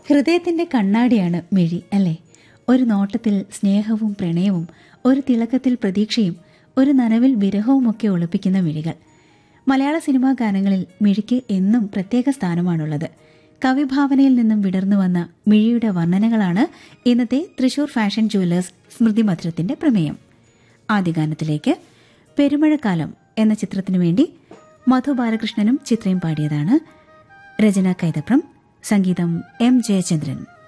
ഹൃദയത്തിന്റെ കണ്ണാടിയാണ് മിഴി അല്ലേ ഒരു നോട്ടത്തിൽ സ്നേഹവും പ്രണയവും ഒരു തിളക്കത്തിൽ പ്രതീക്ഷയും ഒരു നനവിൽ വിരഹവുമൊക്കെ ഒളിപ്പിക്കുന്ന മിഴികൾ മലയാള സിനിമാ ഗാനങ്ങളിൽ മിഴിക്ക് എന്നും പ്രത്യേക സ്ഥാനമാണുള്ളത് കവിഭാവനയിൽ നിന്നും വിടർന്നു വന്ന മിഴിയുടെ വർണ്ണനകളാണ് ഇന്നത്തെ തൃശൂർ ഫാഷൻ ജുവലേഴ്സ് സ്മൃതി മധുരത്തിന്റെ പ്രമേയം ആദ്യ ഗാനത്തിലേക്ക് പെരുമഴക്കാലം എന്ന ചിത്രത്തിനു വേണ്ടി മധു ബാലകൃഷ്ണനും ചിത്രയും പാടിയതാണ് രചന കൈതപ്രം സംഗീതം എം ജയചന്ദ്രൻ